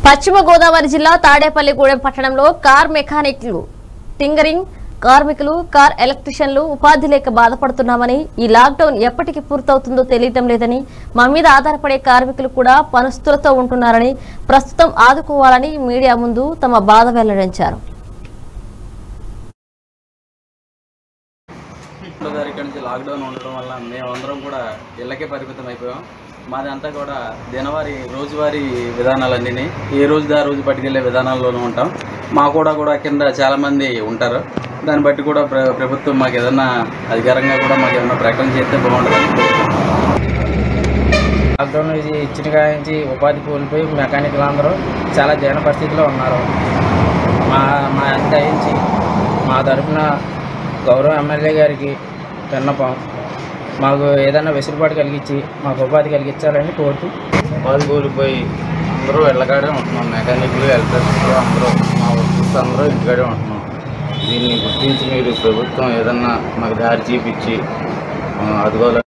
పశ్చిమ గోదావరి జిల్లా తాడేపల్లిగూడెం పట్టణంలో కార్ మెకానిక్లు టింగరింగ్ కార్మికులు కార్ ఎలక్ట్రీషియన్లు ఉపాధి లేక బాధపడుతున్నామని ఈ లాక్డౌన్ ఎప్పటికి పూర్తవుతుందో తెలియటం లేదని మా మీద ఆధారపడే కార్మికులు కూడా పనుస్తులతో ఉంటున్నారని ప్రస్తుతం ఆదుకోవాలని మీడియా ముందు తమ బాధ వెల్లడించారు ఒకటో తారీఖు నుంచి లాక్డౌన్ ఉండడం వల్ల మేమందరం కూడా ఇళ్ళకే పరిమితం అయిపోయాం మాదంతా కూడా దినవారీ రోజువారీ విధానాలన్నీ ఏ రోజు ఆ రోజు పట్టుకెళ్ళే విధానాల్లోనూ ఉంటాం మా కూడా కూడా కింద చాలామంది ఉంటారు దాన్ని బట్టి కూడా ప్ర ప్రభుత్వం మాకు ఏదన్నా అధికారంగా కూడా మాకు ఏదైనా ప్రకటన చేస్తే బాగుంటుందని లాక్డౌన్ ఇది ఇచ్చిన కాడ నుంచి ఉపాధి కోల్పోయి మెకానికల్ అందరూ చాలా దీన పరిస్థితిలో ఉన్నారు మా మా దయించి మా తరఫున గౌరవ ఎమ్మెల్యే గారికి విన్నపం మాకు ఏదైనా వెసులుబాటు కలిగించి మాకు ఉపాధి కలిగించాలని కోరుతూ ఉపాధి కోల్పోయి అందరూ ఇళ్ళకాడే ఉంటున్నాం మెకానిక్లు ఎలక్ట్రిసిటీ అందరూ మా వర్కర్స్ అందరూ ఇంటికాడే ఉంటున్నాం దీన్ని గుర్తించి మీరు ప్రభుత్వం ఏదన్నా మాకు దారి చూపించి ఆ, అదిగోలా